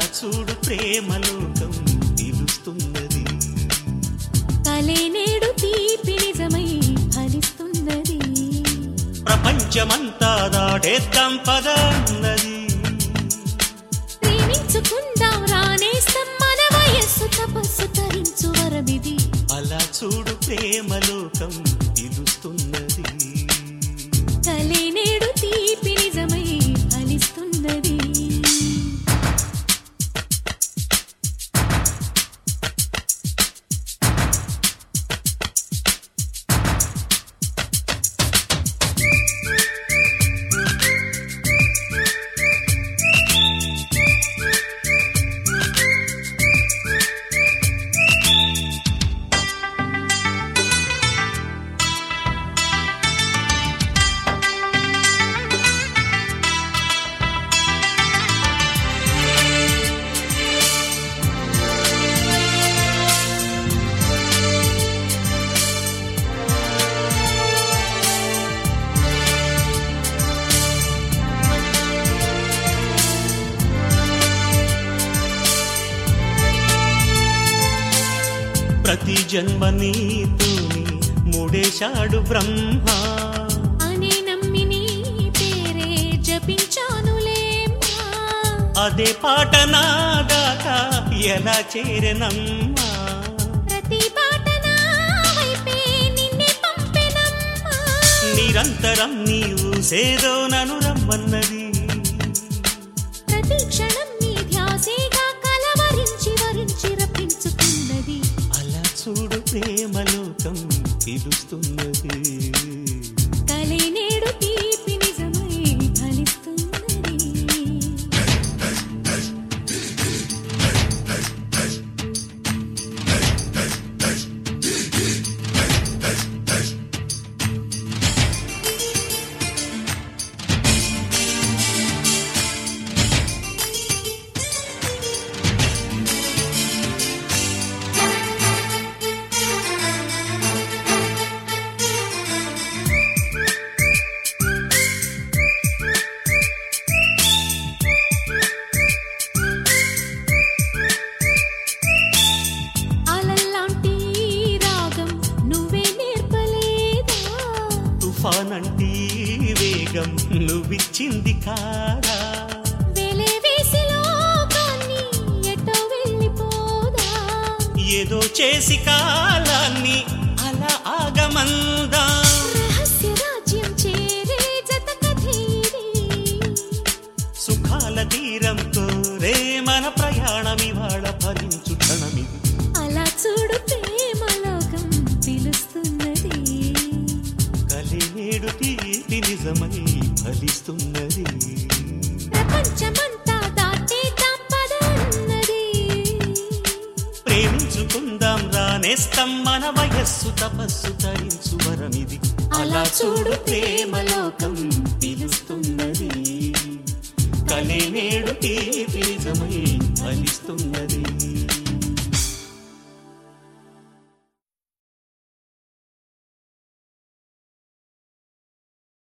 చూడు ప్రేమలోకం పిలుస్తున్నది కలే నేడు తీపి నిజమై ఫలిస్తున్నది ప్రపంచమంతా దాటేద్దాం పదన్నది ప్రేమించుకుందాం రానేస్తాం మన వయస్సు తపస్సు తరించు వరమిది అలా చూడు ప్రేమలోకం పిలుస్తున్నది కలే నేడు తీపి నిజమై ఫలిస్తున్నది ప్రతి జన్మ నీతోని మూడేశాడు బ్రహ్మ అనే నమ్మి నీ పేరే జపించానులేమ్మా అదే పాట నా దాకా ఎలా చేరనమ్మా ప్రతి పాట నా వైపే నిన్నే పంపెనమ్మా నిరంతరం నీవు సేదో నను రమ్మన్నది ప్రతి క్షణం నీ ధ్యాసేగా కలవరించి వరించి రప్పించుకున్నది అలా చూడు ప్రేమలోకం పిలుస్తున్నది కలే నేడు తీపి నిజమై ఫలిస్తున్నది అలల్లాంటి రాగం నువ్వే నేర్పలేదా తుఫాన్ అంటే వేగం నువ్విచ్చింది కాదా వెలే వేసి లోకాన్ని ఎటో వెళ్ళిపోదా ఏదో చేసి కాలాన్ని అలా ఆగమందా రహస్య రాజ్యం చేరే జత కథేరి సుఖాల తీరంతో రే మన ప్రయాణం ఇవాళ భరించు క్షణమిది అలా చూడు ప్రేమ లోకం పిలుస్తున్నది కలినేడు తీపి నిజమై ఫలిస్తున్నది ప్రపంచమంతా దాటేద్దాం పద అన్నది ప్రేమించుకుందాం రానేస్తాం మన వయస్సు తపస్సు తరించు వరమిది అలా చూడు ప్రేమలోకం పిలుస్తున్నది కలినేడు తీపి నిజమై ఫలిస్తున్నది